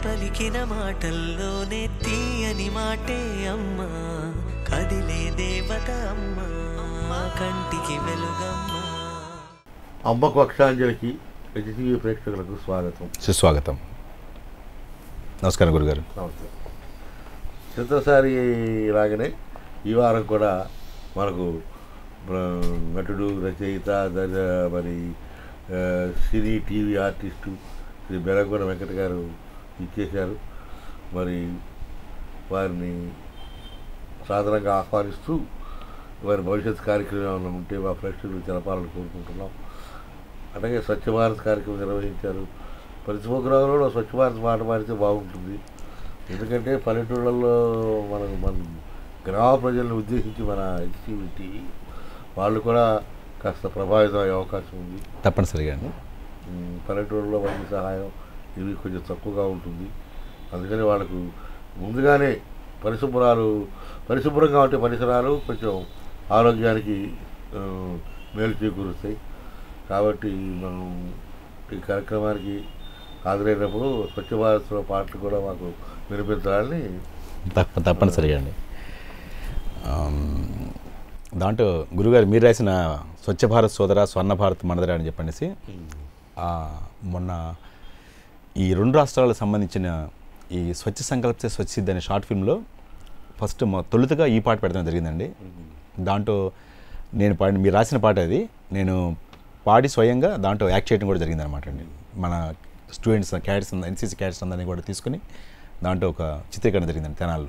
పలికిన మాటల్లోనే తీయని మాటే అమ్మా కదిలే దేవత అమ్మా కంటికి వెలుగమ్మా అమ్మకు అక్షాంజలికి హెచ్టీవీ ప్రేక్షకులకు స్వాగతం సుస్వాగతం నమస్కారం గురుగారు నమస్తే చిత్రసారి లాగానే ఈ వారం కూడా మనకు ఆ, నటుడు రచయిత దర్శ మరి ఆ, cine TV artist Shri Belagonda Venkata గారు ఇచ్చేశారు మరి వారిని సాధారణంగా ఆహ్వానిస్తూ వారి భవిష్యత్ కార్యక్రమం ఏమైనా ఉంటే మా ప్రేక్షకులు తెలపాలని కోరుకుంటున్నాం అలాగే స్వచ్ఛ భారత్ కార్యక్రమం నిర్వహించారు ప్రతి ప్రోగ్రాంలో కూడా స్వచ్ఛ భారత్ మాట మారితే బాగుంటుంది ఎందుకంటే పల్లెటూళ్ళల్లో మనం మన గ్రామ ప్రజలను ఉద్దేశించి మన హెచ్టీవీ టీవీ వాళ్ళు కూడా కాస్త ప్రభావితం అయ్యే అవకాశం ఉంది తప్పనిసరిగా అండి ఉమ్, పల్లెటూరులో వైద్య సహాయం ఇవి కొంచెం తక్కువగా ఉంటుంది అందుకని వాళ్ళకు ముందుగానే పరిశుభ్రాలు పరిశుభ్రంగా ఉంటే పరిసరాలు కొంచెం ఆరోగ్యానికి ఆ, మేలు చేకూరుస్తాయి కాబట్టి మనం ఈ కార్యక్రమానికి హాజరైనప్పుడు స్వచ్ఛ భారత్లో పాటలు కూడా మాకు వినిపించాలని తప్ప తప్పనిసరిగా అండి ఆమ్, దాంట్లో గురుగారు మీరు రాసిన స్వచ్ఛ భారత్ సోదర స్వర్ణ భారత్ మనదర అని చెప్పనేసి ఆ, మొన్న ఈ రెండు రాష్ట్రాలకు సంబంధించిన ఈ స్వచ్ఛ సంకల్ప స్వచ్ఛ సిద్ధి అనే షార్ట్ ఫిల్మ్లో ఫస్ట్ మొ- తొలుతగా ఈ పాట పెడతాం జరిగిందండి దాంట్లో నేను పాడి మీరు రాసిన పాట అది నేను పాడి స్వయంగా దాంట్లో యాక్ట్ చేయడం కూడా జరిగింది అనమాట అండి మన స్టూడెంట్స్ క్యాడెట్స్ ఎన్సీసీ క్యాడెట్స్ అందరినీ కూడా తీసుకుని దాంట్లో ఒక చిత్రీకరణ జరిగిందండి తెనాల్లో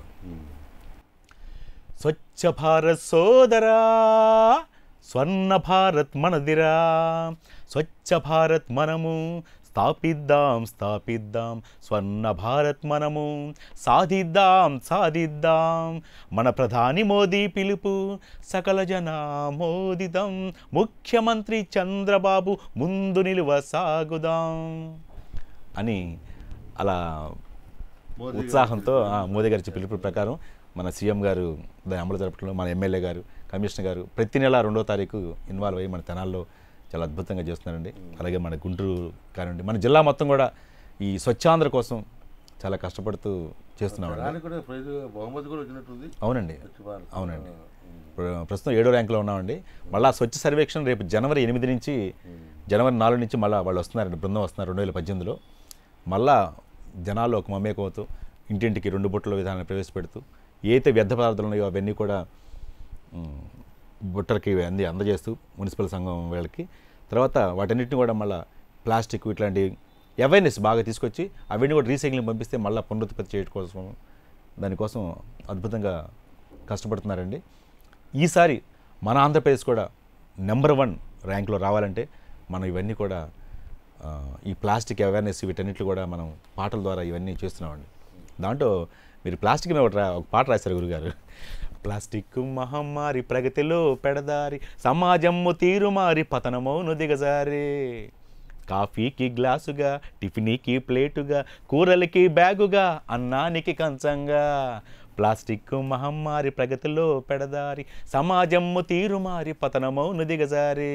స్వచ్ఛ భారత్ సోదరా స్వర్ణ భారత్ మనదిరా స్వచ్ఛ భారత్ మనము స్థాపిద్దాం స్థాపిద్దాం స్వర్ణ భారత్ మనము సాధిద్దాం సాధిద్దాం మన ప్రధాని మోదీ పిలుపు సకల జన మోదిదం ముఖ్యమంత్రి చంద్రబాబు ముందు నిలువ సాగుదాం అని అలా మోదీ గారి ఉత్సాహంతో ఆ, మోదీ గారి పిలుపు ప్రకారం మన సీఎం గారు దాని అమలు జరపడంలో మన ఎమ్మెల్యే గారు కమిషనర్ గారు ప్రతి నెల రెండో తారీఖు ఇన్వాల్వ్ అయ్యి మన తెనాల్లో చాలా అద్భుతంగా చేస్తున్నారండి అలాగే మన గుంటూరు కానివ్వండి మన జిల్లా మొత్తం కూడా ఈ స్వచ్ఛాంధ్ర కోసం చాలా కష్టపడుతూ చేస్తున్నామండి దానికి కూడా ప్రైజ్ బహుమతి కూడా వచ్చినట్టుంది అవునండి స్వచ్ఛ భారత్ అవునండి ప్ర- ప్రస్తుతం ఏడో ర్యాంకులో ఉన్నామండి మళ్ళీ స్వచ్ఛ సర్వేక్షణ రేపు జనవరి ఎనిమిది నుంచి జనవరి నాలుగు నుంచి మళ్ళీ వాళ్ళు వస్తున్నారండి బృందం వస్తున్నారు రెండు వేల పద్దెనిమిదిలో మళ్ళా జనాలు ఒక మమేకమవుతూ ఇంటింటికి రెండు బుట్టల విధానాన్ని ప్రవేశపెడుతూ ఏదైతే వ్యర్థ పదార్థాలు ఉన్నాయో అవన్నీ కూడా ఉమ్, బుట్టలకి అంది అందజేస్తూ మున్సిపల్ సంఘం వీళ్ళకి తర్వాత వాటన్నిటిని కూడా మళ్ళీ ప్లాస్టిక్ ఇట్లాంటి అవేర్నెస్ బాగా తీసుకొచ్చి అవన్నీ కూడా రీసైక్లింగ్ పంపిస్తే మళ్ళీ పునరుత్పత్తి చేయడం కోసం దానికోసం అద్భుతంగా కష్టపడుతున్నారండి ఈసారి మన ఆంధ్రప్రదేశ్ కూడా నెంబర్ వన్ ర్యాంక్లో రావాలంటే మనం ఇవన్నీ కూడా ఆ, ఈ ప్లాస్టిక్ అవేర్నెస్ వీటన్నిటిని కూడా మనం పాటల ద్వారా ఇవన్నీ చేస్తున్నామండి దాంట్లో మీరు ప్లాస్టిక్ మీద ఒకటి రా- ఒక పాట రాశారు గురుగారు ప్లాస్టిక్ మహమ్మారి ప్రగతిలో పెడదారి సమాజము తీరుమారి పతనమౌను దిగజారి కాఫీకి గ్లాసుగా టిఫినీకి ప్లేటుగా కూరలకి బ్యాగుగా అన్నానికి కంచంగా ప్లాస్టిక్ మహమ్మారి ప్రగతిలో పెడదారి సమాజము తీరుమారి పతనమౌను దిగజారి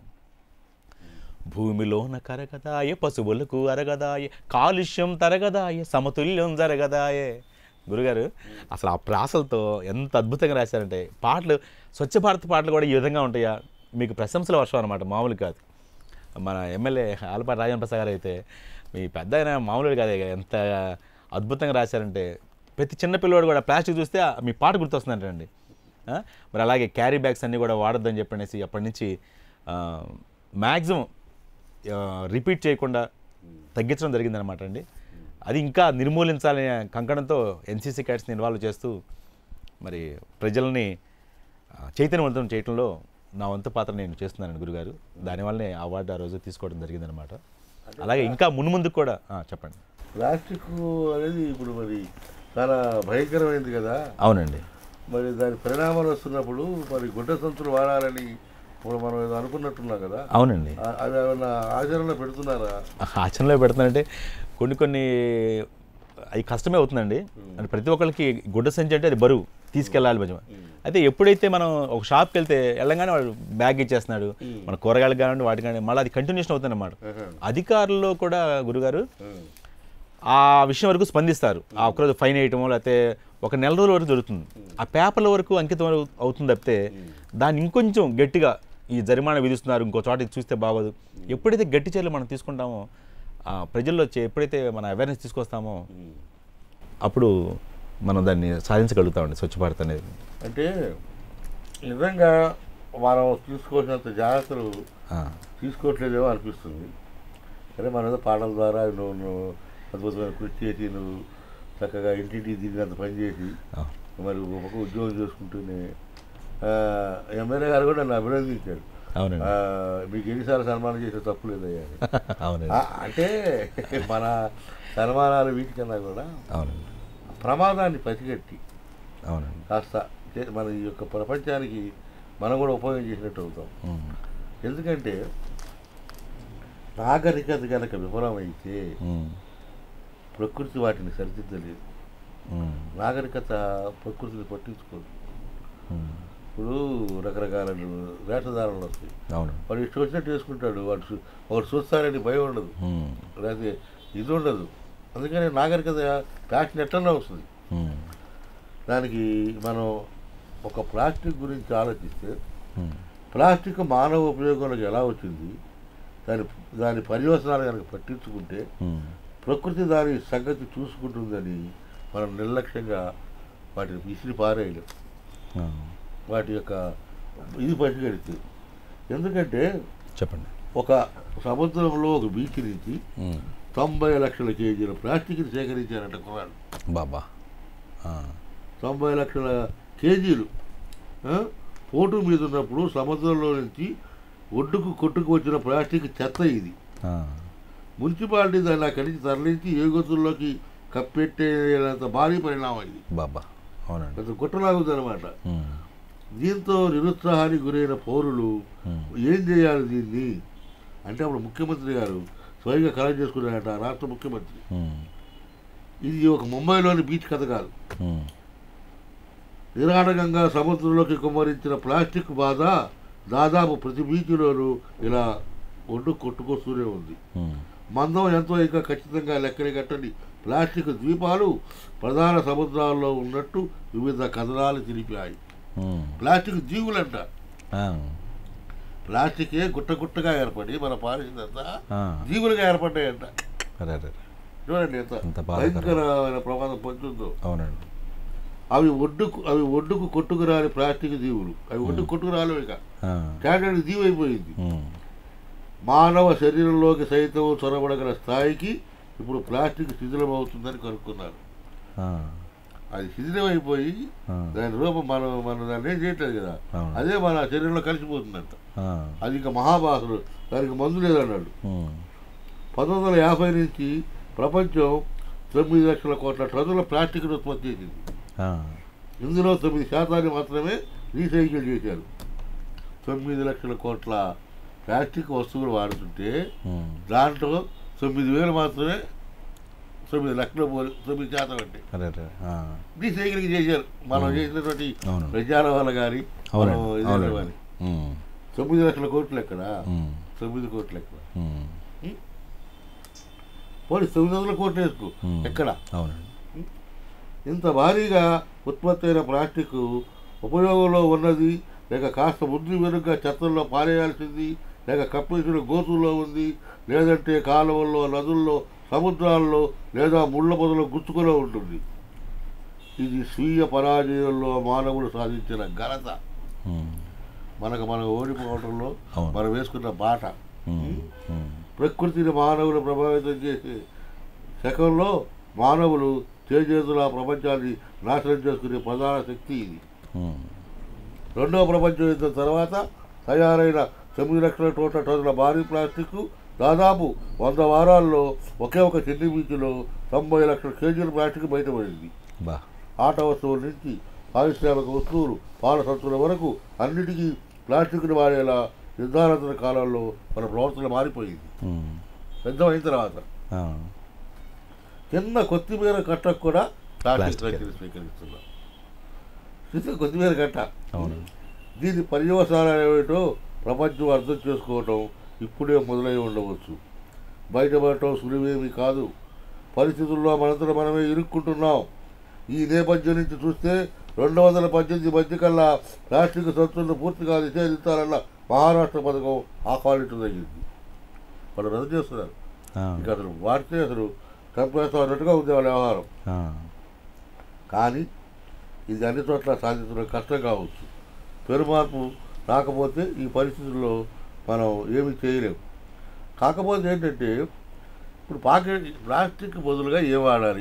భూమిలోన కరగదాయ పశువులకు అరగదాయ కాలుష్యం తరగదాయ సమతుల్యం జరగదాయే గురుగారు అసలు ఆ ప్రాసలతో ఎంత అద్భుతంగా రాశారంటే పాటలు స్వచ్ఛ భారత్ పాటలు కూడా ఈ విధంగా ఉంటాయా మీకు ప్రశంసల వర్షం అనమాట మామూలు కాదు మన ఎమ్మెల్యే ఆలపాటి రాజన్ ప్రసాద్ గారు అయితే మీ పెద్ద ఆయన మామూలు కాదే ఎంత అద్భుతంగా రాశారంటే ప్రతి చిన్న పిల్లవాడు కూడా ప్లాస్టిక్ చూస్తే ఆ మీ పాట గుర్తొస్తుందంటండి ఆ? మరి అలాగే క్యారీ బ్యాగ్స్ అన్నీ కూడా వాడొద్దని చెప్పనేసి అప్పటి నుంచి మ్యాక్సిమం రిపీట్ చేయకుండా తగ్గించడం జరిగిందనమాట అండి అది ఇంకా నిర్మూలించాలనే కంకణంతో ఎన్సీసీ క్యాట్స్ని ఇన్వాల్వ్ చేస్తూ మరి ప్రజల్ని ఆ, చైతన్యవంతం చేయడంలో నా వంతు పాత్ర నేను చేస్తున్నాను గురుగారు దానివల్లనే అవార్డు ఆ రోజు తీసుకోవడం జరిగిందనమాట అలాగే ఇంకా మున్ముందుకు కూడా ఆ, చెప్పండి ప్లాస్టిక్ అనేది ఇప్పుడు మరి చాలా భయంకరమైంది కదా అవునండి మరి దాని పరిణామాలు వస్తున్నప్పుడు మరి గుడ్డ సంచులు వాడాలని ఇప్పుడు మనం ఏదో అనుకున్నట్టున్నాం కదా అవునండి ఆ- అవి ఏమన్నా ఆచరణలో పెడుతున్నారా ఆచరణలో పెడుతున్నారంటే కొన్ని కొన్ని అవి కష్టమే అవుతుందండి అంటే ప్రతి ఒక్కరికి గుడ్డ సంచి అంటే అది బరువు తీసుకెళ్ళాలి కొంచెం అయితే ఎప్పుడైతే మనం ఒక షాప్కి వెళ్తే వెళ్ళగానే వాడు బ్యాగ్ ఇచ్చేస్తున్నాడు మన కూరగాయలు కానివ్వండి వాటి కానీ మళ్ళీ అది కంటిన్యూషన్ అవుతుంది అన్నమాట ఆహా. అధికారుల్లో కూడా గురుగారు ఉమ్. ఆ విషయం వరకు స్పందిస్తారు ఆ ఒక్కరోజు ఫైన్ వేయటమో లేకపోతే ఒక నెల రోజుల వరకు జరుగుతుంది ఆ పేపర్ల వరకు అంకితం అవు- అవుతుంది తప్పితే దాన్ని ఇంకొంచెం గట్టిగా ఈ జరిమానా విధిస్తున్నారు ఇంకో చోట ఇది చూస్తే బాగోదు ఎప్పుడైతే గట్టి చర్యలు మనం తీసుకుంటామో ఆ ప్రజల్లో వచ్చే ఎప్పుడైతే మన అవేర్నెస్ తీసుకొస్తామో అప్పుడు మనం దాన్ని సాధించగలుగుతామండి స్వచ్ఛ భారత్ అనేది అంటే నిజంగా మనం తీసుకోవాల్సినంత జాగ్రత్తలు ఆ, తీసుకోవట్లేదేమో అనిపిస్తుంది సరే మన ఏదో పాటల ద్వారా నువ్వు నువ్వు అద్భుతమైన కృషి చేసి నువ్వు చక్కగా ఇంటింటికి దిగినంత పని చేసి ఆ, మరి ఒక పక్క ఉద్యోగం చేసుకుంటూనే ఆ, ఎమ్మెల్యే గారు కూడా నన్ను అభినందించారు అవునండి ఆ, మీకు ఎన్నిసార్లు సన్మానం చేసే తప్పు లేదయ్యా అని. అవునండి ఆ, అంటే మన సన్మానాలు వీటికన్నా కూడా అవునండి ప్రమాదాన్ని పసిగట్టి అవునండి కాస్త చే- మన ఈ యొక్క ప్రపంచానికి మనం కూడా ఉపయోగం చేసినట్టు అవుతాం ఉమ్, ఎందుకంటే నాగరికత కనుక విఫలమైతే ఉమ్, ప్రకృతి వాటిని సరిదిద్దలేదు ఉమ్, నాగరికత ప్రకృతిని పట్టించుకోదు ఉమ్, ఇప్పుడు రకరకాల వేషధారణలు వస్తాయి అవునండి వాడు ఇష్టం వచ్చినట్టు వేసుకుంటాడు వాడు చూ- వాడు చూస్తారని భయం ఉండదు ఉమ్, లేకపోతే ఇది ఉండదు అందుకని నాగరికత ఫ్యాషన్ ఎట్లనే వస్తుంది ఉమ్, దానికి మనం ఒక ప్లాస్టిక్ గురించి ఆలోచిస్తే ఉమ్, ప్లాస్టిక్ మానవ ఉపయోగంలోకి ఎలా వచ్చింది దాని దాని పర్యవసనాలు కనుక పట్టించుకుంటే ఉమ్, ప్రకృతి దాని సంగతి చూసుకుంటుందని మనం నిర్లక్ష్యంగా వాటిని విసిరి పారేయలేం ఆ, వాటి యొక్క ఇది పసిగడితే ఎందుకంటే చెప్పండి ఒక సముద్రంలో ఒక బీచ్ నుంచి ఉమ్, తొంభై లక్షల కేజీల ప్లాస్టిక్ని సేకరించారంట కుర్రాడు బాబా ఆ, తొంభై లక్షల కేజీలు ఆ, పోటు మీద ఉన్నప్పుడు సముద్రంలో నుంచి ఒడ్డుకు కొట్టుకు వచ్చిన ప్లాస్టిక్ చెత్త ఇది ఆ, మున్సిపాలిటీ దాన్ని అక్కడి నుంచి తరలించి ఏ గొంతుల్లోకి కప్పెట్టేంత భారీ పరిణామం ఇది బాబా అవునండి పెద్ద గుట్టలాగుందనమాట ఉమ్, దీంతో నిరుత్సాహానికి గురైన పౌరులు ఉమ్, ఏం చేయాలి దీన్ని అంటే అప్పుడు ముఖ్యమంత్రి గారు స్వయంగా కలెక్ట్ చేసుకున్నారట ఆ రాష్ట్ర ముఖ్యమంత్రి ఉమ్, ఇది ఒక ముంబైలోని బీచ్ కథ కాదు ఉమ్, నిరాటకంగా సముద్రంలోకి కుమ్మరించిన ప్లాస్టిక్ బాధ దాదాపు ప్రతి బీచ్లోనూ ఇలా ఒడ్డు కొట్టుకొస్తూనే ఉంది ఉమ్, మందం ఎంతో ఇంకా ఖచ్చితంగా లెక్కని కట్టని ప్లాస్టిక్ ద్వీపాలు ప్రధాన సముద్రాల్లో ఉన్నట్టు వివిధ కథనాలు తెలిపాయి ఉమ్, ప్లాస్టిక్ జీవులంట ఆ, ప్లాస్టికే గుట్ట గుట్టగా ఏర్పడి మన పారిశుద్ధంతా ఆ, జీవులుగా ఏర్పడ్డాయంట అరే అరే చూడండి ఎంత ఎంత బాధాకరం. భయంకరమైన ప్రమాదం పొందుతుందో అవునండి అవి ఒడ్డుకు అవి ఒడ్డుకు కొట్టుకురాని ప్లాస్టిక్ జీవులు అవి ఒడ్డుకు కొట్టుకురాలేవు ఇక ఆ, స్టాండర్డ్ జీవి అయిపోయింది ఉమ్, మానవ శరీరంలోకి సైతం చొరబడగల స్థాయికి ఇప్పుడు ప్లాస్టిక్ శిథిలం అవుతుందని కనుక్కున్నారు ఆ, అది శిథిలం అయిపోయి ఆ, దాని రూపం మనం మనం దాన్ని ఏం చేయట్లేదు కదా అవును. అదే మన శరీరంలో కలిసిపోతుందంట ఆ, అది ఇంకా మహాబాసులు దానికి మందు లేదన్నాడు ఉమ్, పంతొమ్మిది వందల యాభై నుంచి ప్రపంచం తొమ్మిది లక్షల కోట్ల టన్నుల ప్లాస్టిక్ ఉత్పత్తి చేసింది ఆ, ఇందులో తొమ్మిది శాతాన్ని మాత్రమే రీసైకిల్ చేశారు తొమ్మిది లక్షల కోట్ల ప్లాస్టిక్ వస్తువులు వాడుతుంటే ఉమ్, దాంట్లో తొమ్మిది వేలు మాత్రమే తొమ్మిది లక్షల పోలి తొమ్మిది శాతం అంటే అరే అరే ఆ, రీసైకిలింగ్ చేశారు మనం చేసినటువంటి అవును. ప్రచారం వల్ల కానీ మనం అవునండి ఇదే అవునండి కానీ ఉమ్, తొమ్మిది లక్షల కోట్లు ఎక్కడ ఉమ్, తొమ్మిది కోట్లు ఎక్కడ ఉమ్, పోనీ తొమ్మిది వందల కోట్లు వేసుకో ఉమ్. ఎక్కడ అవునండి ఇంత భారీగా ఉత్పత్తి అయిన ప్లాస్టిక్ ఉపయోగంలో ఉన్నది లేక కాస్త ముందు వెనుక చెత్తల్లో పారేయాల్సింది లేక కప్పేసిన గోతుల్లో ఉంది లేదంటే కాలువల్లో నదుల్లో సముద్రాల్లో లేదా ముళ్ళ పొదలో గుచ్చుకునే ఉంటుంది ఇది స్వీయ పరాజయంలో మానవుడు సాధించిన ఘనత ఉమ్, మనకు మనం ఓడిపోవడంలో అవును. మనం వేసుకున్న బాట ఉమ్, ఉమ్, ప్రకృతిని మానవులు ప్రభావితం చేసే శకంలో మానవులు చేజేతుల ప్రపంచాన్ని నాశనం చేసుకునే ప్రధాన శక్తి ఇది ఉమ్, రెండవ ప్రపంచ యుద్ధం తర్వాత తయారైన తొమ్మిది లక్షల టోటల్ టన్నుల భారీ ప్లాస్టిక్ దాదాపు వంద వారాల్లో ఒకే ఒక చెన్ని బీచ్లో తొంభై లక్షల కేజీల ప్లాస్టిక్ బయటపడింది బా ఆట వస్తువుల నుంచి పారిశ్రామిక వస్తువులు పాల సంచుల వరకు అన్నిటికీ ప్లాస్టిక్ని వాడేలా యుద్ధానంతర కాలంలో మన ప్రవర్తన మారిపోయింది ఉమ్, పెద్దమైన తర్వాత ఆ, చిన్న కొత్తిమీర కట్టకు కూడా ప్లాస్టిక్ ప్లాస్టిక్. సంచిని స్వీకరిస్తున్నాం చిన్న కొత్తిమీర కట్ట అవును దీని పర్యవసానాలు ఏమిటో ప్రపంచం అర్థం చేసుకోవటం ఇప్పుడే మొదలై ఉండవచ్చు బయటపడటం సులువేమీ కాదు పరిస్థితుల్లో మనంతట మనమే ఇరుక్కుంటున్నాం ఈ నేపథ్యం నుంచి చూస్తే రెండు వందల పద్దెనిమిది మధ్య కల్లా ప్లాస్టిక్ సంచులను పూర్తిగా నిషేధించాలన్న మహారాష్ట్ర పథకం ఆహ్వానించదగింది వాళ్ళు రద్దు చేస్తున్నారు ఆ, ఇంకా అసలు వాడితే అసలు చంపేస్తాం అన్నట్టుగా ఉంది వాళ్ళ వ్యవహారం ఆ, కానీ ఇది అన్ని చోట్ల సాధించడం కష్టం కావచ్చు పెరుమార్పు రాకపోతే ఈ పరిస్థితుల్లో మనం ఏమీ చేయలేము కాకపోతే ఏంటంటే ఇప్పుడు పాకెట్ ప్లాస్టిక్ బదులుగా ఏం వాడాలి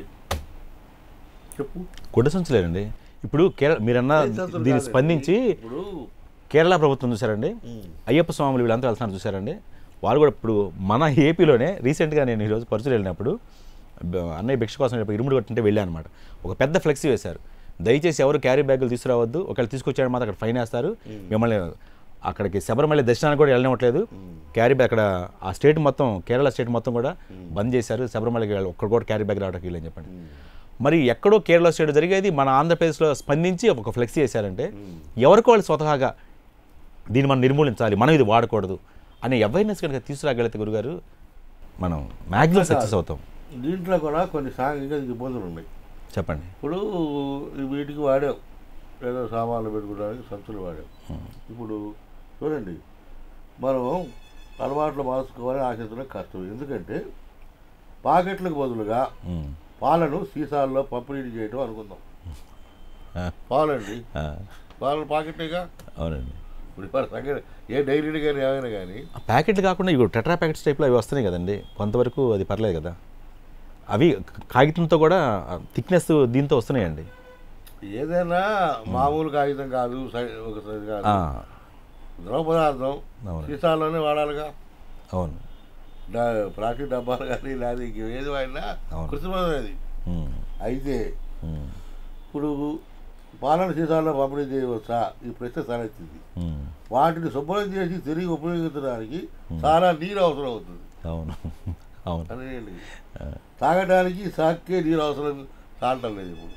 చెప్పు గుడ్డ సంచులేనండి ఇప్పుడు కేరళ మీరన్న ఏం సంచులు దీన్ని కాదండి. స్పందించి ఇప్పుడు కేరళ ప్రభుత్వం చూసారండి అయ్యప్ప స్వాములు వీళ్ళంతా వెళ్తున్నారు చూసారండి వాళ్ళు కూడా ఇప్పుడు మన ఏపీలోనే రీసెంట్గా నేను ఈరోజు పరుచులు వెళ్ళినప్పుడు బ- అన్నయ్య భిక్ష కోసం వెళ్ళినప్పుడు ఇరుముడు కొట్టింటే వెళ్ళాను అనమాట ఒక పెద్ద ఫ్లెక్సీ వేశారు దయచేసి ఎవరు క్యారీ బ్యాగులు తీసుకురావద్దు ఒకవేళ తీసుకొచ్చాడు మాత్రం అక్కడ ఫైన్ వేస్తారు మిమ్మల్ని అక్కడికి శబరిమల దర్శనానికి కూడా వెళ్ళనివ్వట్లేదు క్యారీ బ్యాగ్ అక్కడ ఆ స్టేట్ మొత్తం కేరళ స్టేట్ మొత్తం కూడా బంద్ చేశారు శబరిమలకి వెళ్ళి ఒక్కడ కూడా క్యారీ బ్యాగ్ రావడానికి వీళ్ళని చెప్పండి మరి ఎక్కడో కేరళ స్టేట్ జరిగేది మన ఆంధ్రప్రదేశ్లో స్పందించి ఒక ఫ్లెక్సీ వేశారంటే ఎవరికి వాళ్ళు స్వతహాగా దీన్ని మనం నిర్మూలించాలి మనం ఇది వాడకూడదు అనే అవేర్నెస్ కనుక తీసుకురాగలిగితే గురుగారు మనం మ్యాక్సిమం సక్సెస్ అవుతాం దీంట్లో కూడా కొన్ని సాంఘిక ఇబ్బందులు ఉన్నాయి చెప్పండి ఇప్పుడు ఈ వీటికి వాడాం ఏదో సామాన్లు పెట్టుకోవడానికి సంచులు వాడాం ఇప్పుడు చూడండి మనం అలవాట్లు మార్చుకోవాలని ఆశించడం కష్టం ఎందుకంటే పాకెట్లకు బదులుగా ఉమ్. పాలను సీసాల్లో పంపిణీ చేయటం అనుకుందాం ఆ, పాలండి ఆ, పాలు పాకెట్లేగా అవునండి ఇప్పుడు ఇవాళ సంగతి ఏ డైరీలు కానీ ఏమైనా కానీ ఆ ప్యాకెట్లు కాకుండా ఇవి టెట్రా ప్యాకెట్స్ టైప్లో అవి వస్తున్నాయి కదండి కొంతవరకు అది పర్లేదు కదా అవి కాగితంతో కూడా థిక్నెస్ దీంతో వస్తున్నాయండి ఏదైనా మామూలు కాగితం కాదు సై- ఒక సైజు కాదు ఆ, ద్రవ పదార్థం అవును. సీసాల్లోనే వాడాలిగా అవును డా- ప్లాస్టిక్ డబ్బాలు కానీ లేదా ఇంక ఏది వాడినా అవును. కృత్రిమమైనది ఉమ్, అయితే ఉమ్, ఇప్పుడు పాలన సీసాల్లో పంపిణీ చేయవచ్చా ఈ ప్రశ్న తలెత్తింది ఉమ్, వాటిని శుభ్రం చేసి తిరిగి ఉపయోగించడానికి చాలా నీరు అవసరం అవుతుంది అవును అవును అనేది ఆ, తాగడానికి సాక్కే నీరు అవసరం చాలటం లేదు ఇప్పుడు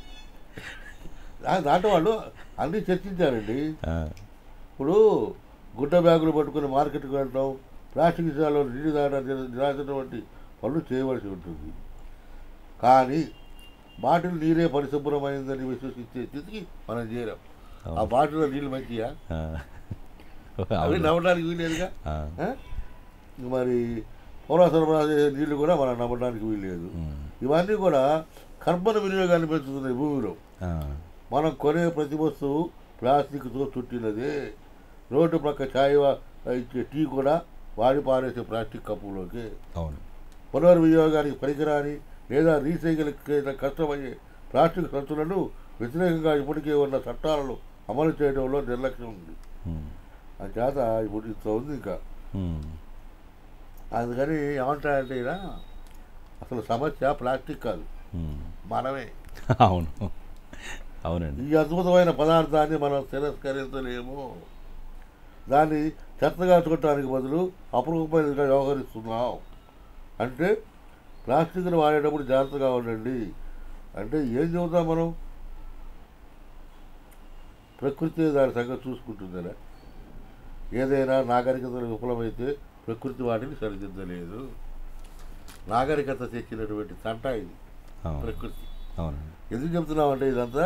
దా- దాంట్లో వాళ్ళు అన్నీ చర్చించారండి ఆ, ఇప్పుడు గుడ్డ బ్యాగులు పట్టుకుని మార్కెట్కి వెళ్ళటం ప్లాస్టిక్ సీసాలో నీళ్ళు తాగడం నిరాశించడం వంటి పనులు చేయవలసి ఉంటుంది కానీ బాటిల్ నీరే పరిశుభ్రమైందని విశ్వసించే స్థితికి మనం చేయలేం ఆ బాటిల్లో నీళ్ళు మంచిగా ఆ. అవి అవును. నవ్వడానికి వీలేదుగా ఆ, ఆ? మరి పౌర సరఫరా చేసే నీళ్లు కూడా మనం నమ్మడానికి వీల్లేదు ఉమ్, ఇవన్నీ కూడా కర్బన వినియోగాన్ని పెంచుతున్నాయి భూమిలో ఆ, మనం కొనే ప్రతి వస్తువు ప్లాస్టిక్తో చుట్టినదే రోడ్డు ప్రక్క ఛాయ్ వా- ఇచ్చే టీ కూడా వాడి పారేసే ప్లాస్టిక్ కప్పులోకి అవును పునర్వినియోగానికి పనికిరాని లేదా రీసైకిల్ చేయడం కష్టమయ్యే ప్లాస్టిక్ సంచులను వ్యతిరేకంగా ఇప్పటికే ఉన్న చట్టాలను అమలు చేయడంలో నిర్లక్ష్యం ఉంది ఉమ్, అంచేత ఇప్పుడు ఇంత ఉంది ఇంకా ఉమ్, అందుకని ఏమంటారంటే ఈయన అసలు సమస్య ప్లాస్టిక్ కాదు ఉమ్. మనమే అవును అవునండి ఈ అద్భుతమైన పదార్థాన్ని మనం తిరస్కరించలేము దాన్ని చెత్తగా చూడటానికి బదులు అపరూపమైనదిగా వ్యవహరిస్తున్నాం అంటే ప్లాస్టిక్ని వాడేటప్పుడు జాగ్రత్తగా ఉండండి అంటే ఏం చెబుతాం మనం ప్రకృతి దాని సంగతి చూసుకుంటుందనే ఏదైనా నాగరికతలు విఫలమైతే ప్రకృతి వాటిని సరిదిద్దలేదు నాగరికత తెచ్చినటువంటి తంట ఇది అవును ప్రకృతి అవునండి ఎందుకు చెప్తున్నామంటే ఇదంతా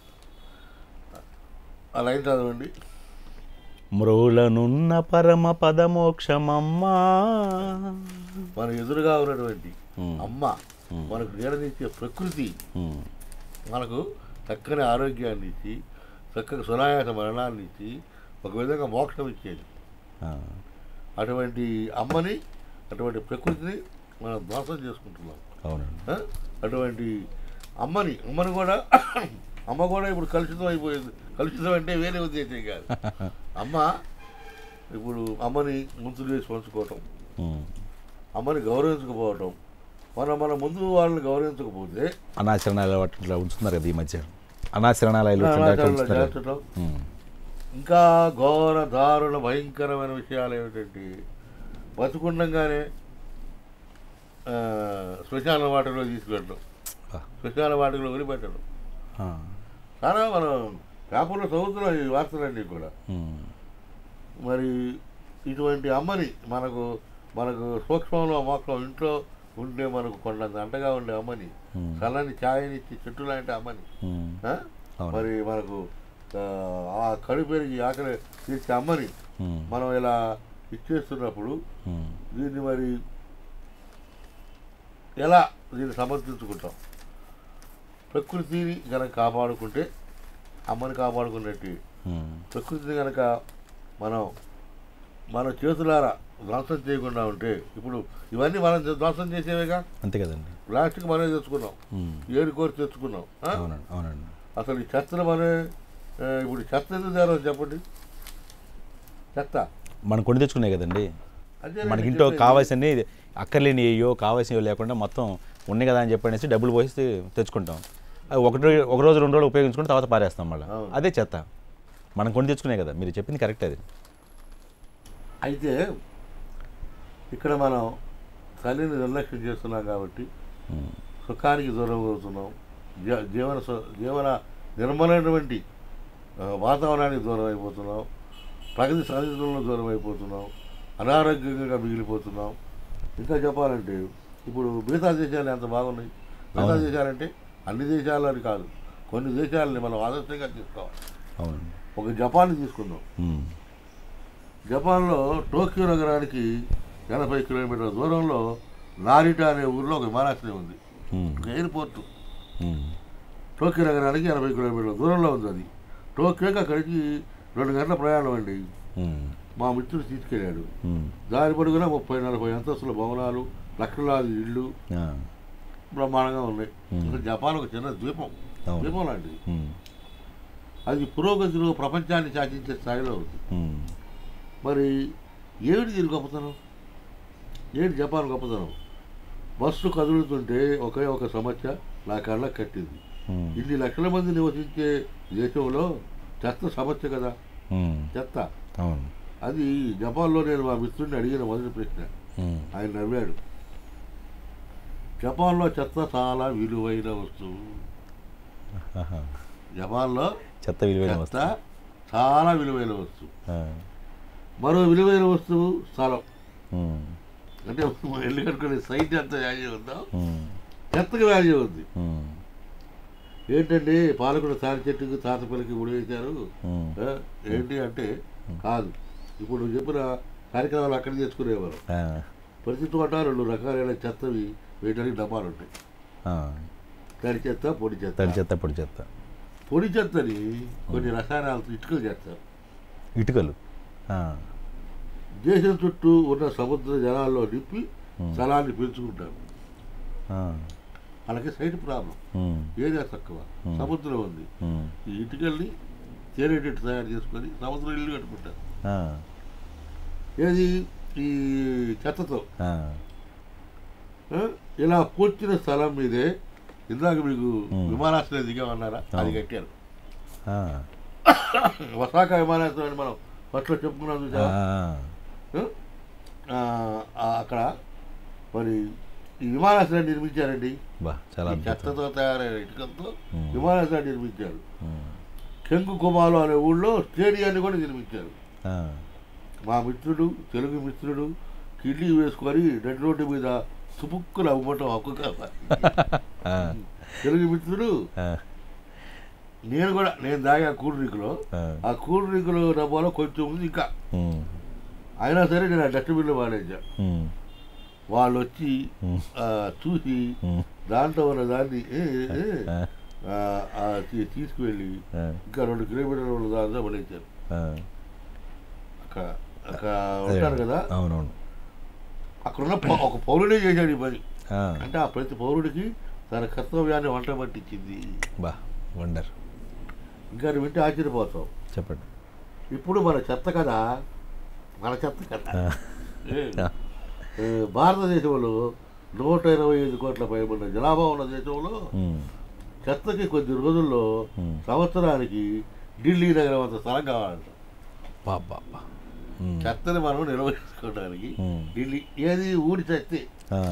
అలా ఏం చదవండి మ్రోలనున్న పరమ పదమోక్షమమ్మా మన ఎదురుగా ఉన్నటువంటి ఉమ్. అమ్మ మనకు నీడనిచ్చే ప్రకృతి ఉమ్, మనకు చక్కని ఆరోగ్యాన్ని ఇచ్చి చక్కగా సునాయాస మరణాన్ని ఇచ్చి ఒక విధంగా మోక్షం ఇచ్చేది ఆ, అటువంటి అమ్మని అటువంటి ప్రకృతిని మనం ధ్వంసం చేసుకుంటున్నాం అవునండి ఆ? అటువంటి అమ్మని అమ్మని కూడా అమ్మ కూడా ఇప్పుడు కలుషితం అయిపోయింది కలుషితం అంటే వేరే ఉద్దేశం కాదు అమ్మ ఇప్పుడు అమ్మని ముందు వేసి పంచుకోవటం ఉమ్. అమ్మని గౌరవించకపోవటం మనం మన ముందు వాళ్ళని గౌరవించకపోతే అనాచరణాలు అట్లా ఉంచుతున్నారు కదా ఈ మధ్య అనాచరణాలు అనాచారంలో చేర్చటం ఇంకా ఘోర దారుణ భయంకరమైన విషయాలు ఏమిటంటే బతుకుండంగానే ఆ, శ్మశాన వాటిలో తీసుకెళ్ళడం శ్మశాన వాటిలో వదిలిపెట్టడం చాలా మనం పేపర్లో చదువుతున్నాం ఈ వార్తలన్నీ కూడా మరి ఇటువంటి అమ్మని మనకు మనకు సూక్ష్మంలో మోక్షం ఇంట్లో ఉండే మనకు కొండంత అంటగా ఉండే అమ్మని ఉమ్. చల్లని ఛాయనిచ్చి చెట్టు లాంటి అమ్మని ఉమ్. ఆ? అవును. మరి మనకు ఆ, ఆ కడు పెరిగి ఆకలి తీర్చే అమ్మని ఉమ్. మనం ఇలా ఇచ్చేస్తున్నప్పుడు ఉమ్. దీన్ని మరి ఎలా దీన్ని సమర్థించుకుంటాం ప్రకృతిని కనుక కాపాడుకుంటే అమ్మని కాపాడుకున్నట్టు ఉమ్. ప్రకృతిని కనుక మనం మన చేతులారా ధ్వంసం చేయకుండా ఉంటే ఇప్పుడు ఇవన్నీ మనం ధ్వంసం చేసేవేగా అంతే కదండి ప్లాస్టిక్ మనమే తెచ్చుకున్నాం ఉమ్. ఏడు కోరి తెచ్చుకున్నాం ఆ? అవునండి అవునండి అసలు ఈ చెత్తను మనమే ఆ, ఇప్పుడు చెత్త ఎందుకు తేరో చెప్పండి చెత్త మనం కొని తెచ్చుకున్నాయి కదండి అదే మనకి నేను ఇంట్లో చెప్పేది. కావాల్సినవి అక్కర్లేని అయ్యో కావాల్సినవి లేకుండా మొత్తం ఉన్నాయి కదా అని చెప్పనేసి డబ్బులు పోసి తెచ్చుకుంటాం అది ఒకటి ఒక రోజు రెండు రోజులు ఉపయోగించుకుని తర్వాత పారేస్తాం మళ్ళీ అవును. అదే చెత్త మనం కొని తెచ్చుకున్నాయి కదా మీరు చెప్పింది కరెక్ట్ అది అయితే ఇక్కడ మనం తల్లిని నిర్లక్ష్యం చేస్తున్నాం కాబట్టి ఉమ్. సుఖానికి దూరం అవుతున్నాం జీ- జీవన సు- జీవన నిర్మలమైనటువంటి ఆ, వాతావరణానికి దూరం అయిపోతున్నాం ప్రగతి సాధించడంలో దూరం అయిపోతున్నాం అనారోగ్యంగా మిగిలిపోతున్నాం ఇంకా చెప్పాలంటే ఇప్పుడు మిగతా దేశాలు ఎంత బాగున్నాయి మిగతా అవును. దేశాలంటే అన్ని దేశాలు అని కాదు కొన్ని దేశాలని మనం ఆదర్శంగా తీసుకోవాలి అవును ఒక జపాన్ తీసుకుందాం ఉమ్. జపాన్లో టోక్యో నగరానికి ఎనభై కిలోమీటర్ల దూరంలో నారిటా అనే ఊర్లో ఒక విమానాశ్రయం ఉంది ఉమ్. ఒక ఎయిర్పోర్ట్ ఉమ్. టోక్యో నగరానికి ఎనభై కిలోమీటర్ల దూరంలో ఉంది అది టోక్యోకి అక్కడికి రెండు గంటల ప్రయాణం అండి ఉమ్. మా మిత్రుడు తీసుకెళ్ళాడు ఉమ్. దారి పొడుగున ముప్పై నలభై అంతస్తుల భవనాలు లక్షలాది ఇళ్ళు ఆ. బ్రహ్మాండంగా ఉన్నాయి Hmm. అసలు జపాన్ ఒక చిన్న ద్వీపం అవును. ద్వీపం లాంటిది ఉమ్. అది పురోగతిలో ప్రపంచాన్ని శాసించే స్థాయిలో ఉంది ఉమ్. మరి ఏమిటి దీని గొప్పతనం ఏంటి జపాన్ గొప్పతనం బస్సు కదులుతుంటే ఒకే ఒక సమస్య నా కళ్ళకు కట్టింది ఉమ్. ఇన్ని లక్షల మంది నివసించే దేశంలో చెత్త సమస్య కదా ఉమ్. చెత్త అవును అది జపాన్లో నేను మా మిత్రుడిని అడిగిన మొదటి ప్రశ్న ఉమ్. ఆయన నవ్వాడు జపాన్లో చెత్త చాలా విలువైన వస్తువు ఆహా. జపాన్లో చెత్త విలువైన చెత్త వస్తువు చాలా విలువైన వస్తువు ఆ. మరో విలువైన వస్తువు స్థలం ఉమ్. అంటే మనం ఇల్లు కట్టుకునే సైట్ ఎంత వాల్యూ ఉందో ఉమ్. చెత్తకి వాల్యూ ఉంది ఉమ్. ఏంటండి పాలకుడు తాడి చెట్టుకు తాత పిల్లకి ఉడివేశారు ఉమ్. ఆ, ఏంటి అంటే కాదు ఇప్పుడు నువ్వు చెప్పిన కార్యక్రమాలు అక్కడ చేసుకునేవారు ఆ. ప్రతి చోట రెండు రకాలైన చెత్తవి వేయడానికి డబ్బాలు ఉంటాయి ఆ. తడి చెత్త పొడి చెత్త తడి చెత్త పొడి చెత్త పొడి చెత్తని కొన్ని రసాయనాలతో ఇటుకలు చేస్తారు ఇటుకలు ఆ. దేశం చుట్టూ ఉన్న సముద్ర జలాల్లో నింపి Hmm. స్థలాన్ని పెంచుకుంటారు ఆ. అలాగే సైట్ ప్రాబ్లం ఉమ్. ఏరియా తక్కువ Hmm. సముద్రం ఉంది ఉమ్. ఈ ఇటుకల్ని తేరేటట్టు తయారు చేసుకొని సముద్రం ఇల్లు కట్టుకుంటారు ఆ. ఏది ఈ చెత్తతో ఆ. ఆ? ఇలా పూడ్చిన స్థలం మీదే ఇందాక మీకు Hmm. విమానాశ్రయం దిగామన్నారా అది అవును. కట్టారు ఆ. వసాక విమానాశ్రయం అని మనం ఫస్ట్లో చెప్పుకున్నాం ఆ. చూసావా ఆ? ఆ, ఆ, అక్కడ మరి ఈ విమానాశ్రయం నిర్మించారండి బా చాలా ఈ అద్భుతం చెత్తతో తయారైన ఇటుకలతో Hmm. విమానాశ్రయం నిర్మించారు ఉమ్. కెంకు కుమాలు అనే ఊళ్ళో స్టేడియాన్ని కూడా నిర్మించారు ఆ. మా మిత్రుడు తెలుగు మిత్రుడు కిడ్నీ వేసుకొని రెడ్ రోడ్డు మీద సుపుక్కులు అవ్వటం హక్కు కాదు ఆ. తెలుగు మిత్రుడు ఆ. నేను కూడా నేను దాగా కూల్ డ్రింక్లో ఆ. ఆ కూల్ డ్రింకులో డబ్బాలో కొంచెం ఉంది ఇంకా ఉమ్. అయినా సరే నేను ఆ డస్ట్బిన్లో వాడేసా ఉమ్. వాళ్ళు వచ్చి ఉమ్. ఆ, చూసి ఉమ్. దాంట్లో ఉన్న దాన్ని ఏ, ఏ, ఆ. ఆ, ఆ, తీ- తీసుకువెళ్ళి ఆ. ఇంకా రెండు కిలోమీటర్ల ఉన్న దాంట్లో పడేశారు ఆ. అక్కడ అక్కడ ఉంటారు కదా అవునవును అక్కడ ఉన్న పౌ- ఒక పౌరుడే చేశాడు ఈ పని ఆ. అంటే ఆ ప్రతి పౌరుడికి తన కర్తవ్యాన్ని వంట పట్టించింది బా వండర్ ఇంకా నువ్వు వింటే ఆశ్చర్యపోతావు చెప్పండి ఇప్పుడు మన చెత్త కదా మన చెత్త కదా ఆ. ఏ, ఏ, భారతదేశంలో నూట ఇరవై ఐదు కోట్ల పైబడిన జనాభా ఉన్న దేశంలో ఉమ్. చెత్తకి కొద్ది రోజుల్లో Hmm. సంవత్సరానికి ఢిల్లీ నగరం అంత స్థలం కావాలంట బా బా బా ఉమ్. చెత్తని మనం నిర్వహించుకోవడానికి Hmm. ఢిల్లీ ఏది ఊడి చెత్తే ఆ.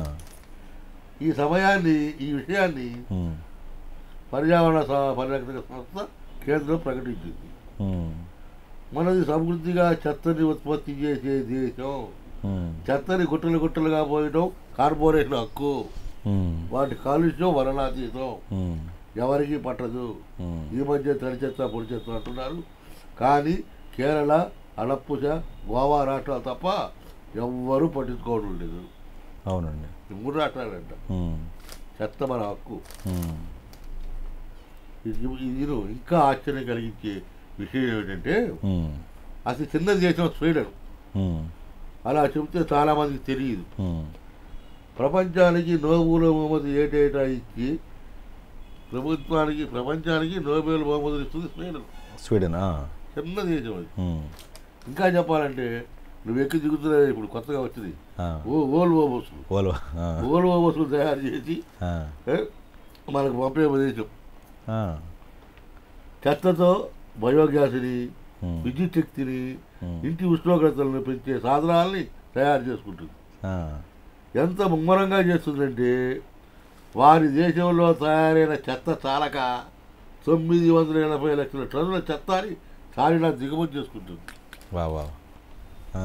ఈ సమయాన్ని ఈ విషయాన్ని ఉమ్. పర్యావరణ స- పరిరక్షణ సంస్థ కేంద్రం ప్రకటించింది ఉమ్. మనది సమృద్ధిగా చెత్తని ఉత్పత్తి చేసే దేశం ఉమ్, చెత్తని గుట్టలు గుట్టలుగా పోయడం కార్పొరేషన్ హక్కు ఉమ్, వాటి కాలుష్యం వరణాతీతం ఉమ్, ఎవరికి పట్టదు ఉమ్, ఈ మధ్య తడి చెత్త పొడి చెత్త అంటున్నారు కానీ కేరళ అలప్పుజ గోవా రాష్ట్రాలు తప్ప ఎవ్వరూ పట్టించుకోవడం లేదు అవునండి ఈ మూడు రాష్ట్రాలంట ఉమ్, చెత్త మన హక్కు ఉమ్, ఇది ఇది ఇంకా ఆశ్చర్యం కలిగించే విషయం ఏమిటంటే ఉమ్, అతి చిన్న దేశం స్వీడన్ ఉమ్, అలా చెబితే చాలామందికి తెలియదు ఉమ్, ప్రపంచానికి నోబెల్ బహుమతి ఏటేటా ఇచ్చి ప్రభుత్వానికి ప్రపంచానికి నోబెల్ బహుమతులు ఇస్తుంది స్వీడన్ స్వీడన్ ఆ, చిన్న దేశం అది ఉమ్, ఇంకా చెప్పాలంటే నువ్వు ఎక్కి దిగుతున్నా ఇప్పుడు కొత్తగా వచ్చింది ఆ, ఓ ఓల్వో బస్సులు ఓల్వో ఆ, ఓల్వో బస్సులు తయారు చేసి ఆ, ఏ, మనకు పంపే దేశం ఆ, చెత్తతో బయోగ్యాస్ని ఉమ్, విద్యుత్ శక్తిని ఉమ్, ఇంటి ఉష్ణోగ్రతలను పెంచే సాధనాల్ని తయారు చేసుకుంటుంది ఆ, ఎంత ముమ్మరంగా చేస్తుందంటే వారి దేశంలో తయారైన చెత్త చాలక తొమ్మిది వందల ఎనభై లక్షల టన్నుల చెత్తని చాలినా దిగుమతి చేసుకుంటుంది వా వా ఆ,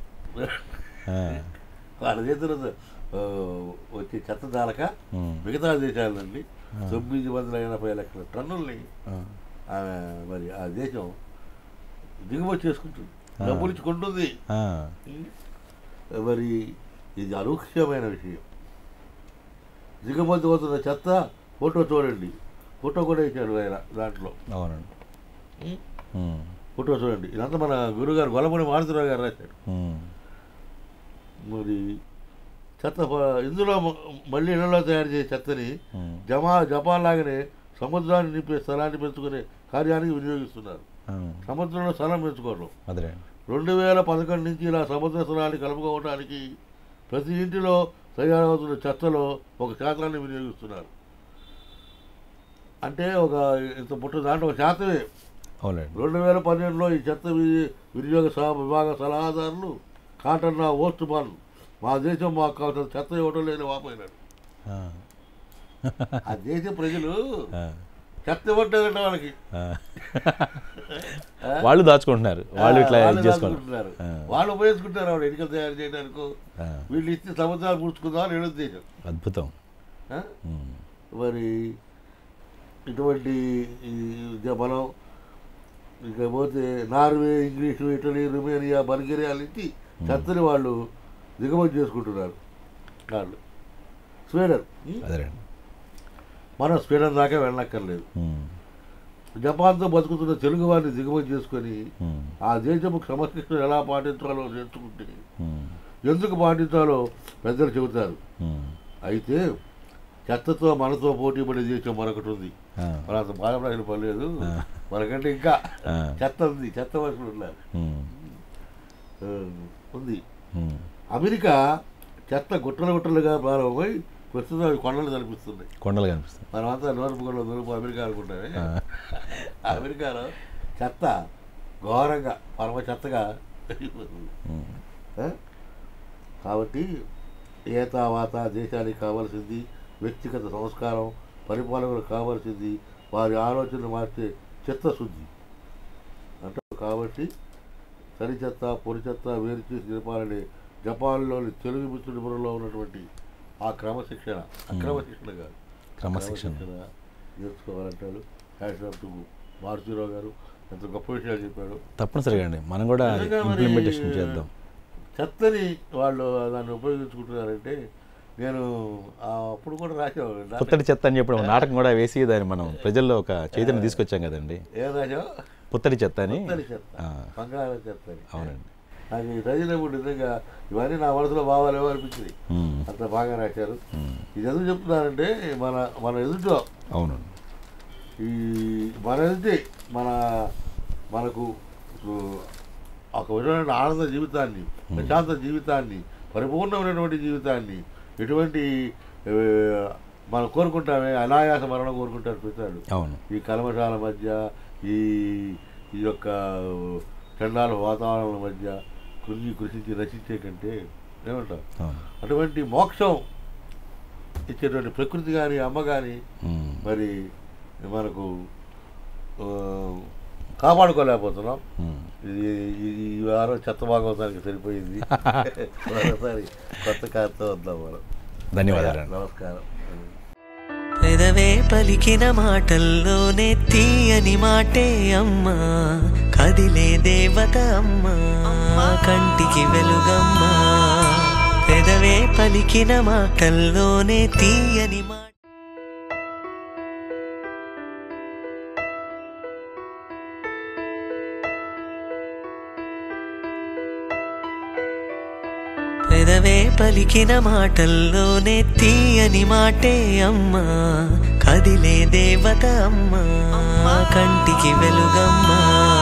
ఆ, వాళ్ళ దేశంలో ఆ, వచ్చే చెత్త చాలక ఉమ్, మిగతా దేశాల నుండి తొమ్మిది వందల ఎనభై లక్షల టన్నుల్ని ఆ, ఆ, మరి ఆ దేశం దిగుమతి చేసుకుంటుంది ఆ. డబ్బులు ఇచ్చి కొంటుంది ఆ, మరి ఇది అనూహ్యమైన విషయం దిగుమతి అవుతున్న చెత్త ఫోటో చూడండి ఫోటో కూడా ఇచ్చాడు ఆయన దాంట్లో అవునండి ఉమ్, ఫోటో చూడండి ఇదంతా మన గురుగారు గొల్లమూడి మారుతిరావు గారు రాశాడు ఉమ్, మరి చెత్త ప- ఇందులో మ- మళ్ళీ ఇళ్లలో తయారు చేసే చెత్తని ఉమ్, జమా జపాన్ లాగానే సముద్రాన్ని నింపే స్థలాన్ని పెంచుకునే కార్యానికి వినియోగిస్తున్నారు ఆ, సముద్రంలో స్థలం పెంచుకోవడం అదేనండి రెండు వేల పదకొండు నుంచి ఇలా సముద్ర స్థలాన్ని కలుపుకోవడానికి ప్రతి ఇంటిలో తయారవుతున్న చెత్తలో ఒక శాతాన్ని వినియోగిస్తున్నారు అంటే ఒక ఇంత పుట్టిన దాంట్లో ఒక శాతమే అవునండి రెండు వేల పన్నెండులో ఈ చెత్త వి- వినియోగ సహ విభాగ సలహాదారులు కాటన్న ఓస్ట్ బాల్ మా దేశం మాకు కావాల్సిన చెత్త ఇవ్వడం లేని వాపోయినాడు ఆ, ఆ దేశ ప్రజలు ఆ, చెత్త ఇవ్వట్లేదంట వాళ్ళకి ఆ. వాళ్ళు దాచుకుంటున్నారు వాళ్ళు ఇట్లా వాళ్ళు ఇది చేసుకుంటారు దాచుకుంటున్నారు. ఆ. వాళ్ళు ఉపయోగించుకుంటారు ఆవిడ ఎన్నికలు తయారు చేయడానికి ఆ, వీళ్ళు ఇస్తే సముద్రాలు పుడుచుకుందాం అని ఏడు ఉద్దేశం అద్భుతం ఆ? ఉమ్, మరి ఇటువంటి ఈ మనం ఇకపోతే Norway English Italy Romania Bulgaria నుంచి చెత్తని వాళ్ళు దిగుమతి చేసుకుంటున్నారు వాళ్ళు స్వీడన్ ఉం? అదేనండి మనం స్వీడన్ దాకా వెళ్ళక్కర్లేదు ఉమ్, జపాన్తో బతుకుతున్న తెలుగు వారిని దిగుమతి చేసుకొని ఉమ్, ఆ దేశపు క్రమశిక్షణ ఎలా పాటించాలో నేర్చుకుంటే ఉమ్, ఎందుకు పాటించాలో పెద్దలు చెబుతారు ఉమ్, అయితే చెత్తతో మనతో పోటీ పడే దేశం మరొకటి ఉంది ఆ, మన అంత బాధపడాల్సిన పని లేదు ఆ. మనకంటే ఇంకా ఆ, చెత్త ఉంది చెత్త మనుషులు ఉన్నారు ఉమ్, ఆ, ఉంది ఉమ్, అమెరికా చెత్త గుట్టలు గుట్టలుగా ప్రారంభమై ప్రస్తుతం అవి కొండలు కనిపిస్తున్నాయి కొండలు కనిపిస్తాయి మనమంతా నోరుపు కొండలు నోరుపు అమెరికా అనుకుంటామే ఆ, అమెరికాలో చెత్త ఘోరంగా పరమ చెత్తగా అయిపోతుంది. ఉమ్, ఆ? కాబట్టి ఏత వాత దేశానికి కావాల్సింది వ్యక్తిగత సంస్కారం పరిపాలనకు కావాల్సింది వారి ఆలోచన మార్చే చిత్తశుద్ధి అంటే కాబట్టి తడి చెత్త పొడి చెత్త వేరు చేసి నిలపాలని జపాన్లోని తెలుగు మిత్రుడిపురంలో ఉన్నటువంటి ఆ క్రమశిక్షణ అక్రమశిక్షణ కాదు క్రమశిక్షణ నేర్చుకోవాలంటాడు హ్యాట్స్ టు మారుతిరావు గారు ఎంత గొప్ప విషయాలు చెప్పాడు తప్పనిసరిగా అండి మనం కూడా నిజంగా మరి ఇంప్లిమెంటేషన్ చేద్దాం చెత్తని వాళ్ళు దాన్ని ఉపయోగించుకుంటున్నారంటే నేను ఆ అప్పుడు కూడా రాసేవాడు నా- పుత్తడి చెత్త అని చెప్పి ఒక నాటకం కూడా వేసి దాన్ని మనం ప్రజల్లో ఒక చైతన్యం తీసుకొచ్చాం కదండి ఏం రాసావు పుత్తడి చెత్త అని చెత్తని చెత్త ఆ, బంగారం చెత్తని అవునండి నాకు ఈ చదివినప్పుడు నిజంగా ఇవన్నీ నా మనసులో భావాలేమో అనిపించింది ఉమ్, అంత బాగా రాశారు ఉమ్, ఇది ఎందుకు చెప్తున్నారంటే మన మన ఎదుటో అవునండి ఈ మన ఎదుటి మన మనకు సు- ఒక విధమైన ఆనంద జీవితాన్ని ప్రశాంత జీవితాన్ని పరిపూర్ణమైనటువంటి జీవితాన్ని ఎటువంటి ఏ, మనం కోరుకుంటామే అనాయాస మరణం కోరుకుంటారు ప్రతివాడు అవును ఈ కల్మషాల మధ్య ఈ ఈ యొక్క చండాల వాతావరణం మధ్య కృషి కృషించి రచించే కంటే ఏమంటావు అవును అటువంటి మోక్షం ఇచ్చేటువంటి ప్రకృతి కానీ అమ్మ కానీ ఉమ్, మరి మనకు ఆ, కాపాడుకోలేకపోతున్నాం ఉమ్, ఇది ఈ- ఈ వారం చెత్త భాగవతానికి సరిపోయింది మరోసారి కొత్త కథతో వద్దాం మనం ధన్యవాదాలు నమస్కారం పెదవే పలికిన మాటల్లోనే తీయని మాటే అమ్మా కదిలే దేవత అమ్మా కంటికి వెలుగమ్మా పెదవే పలికిన మాటల్లోనే తీయని మాట పెదవే పలికిన మాటల్లోనే తీయని మాటే అమ్మా కదిలే దేవత అమ్మా కంటికి వెలుగమ్మా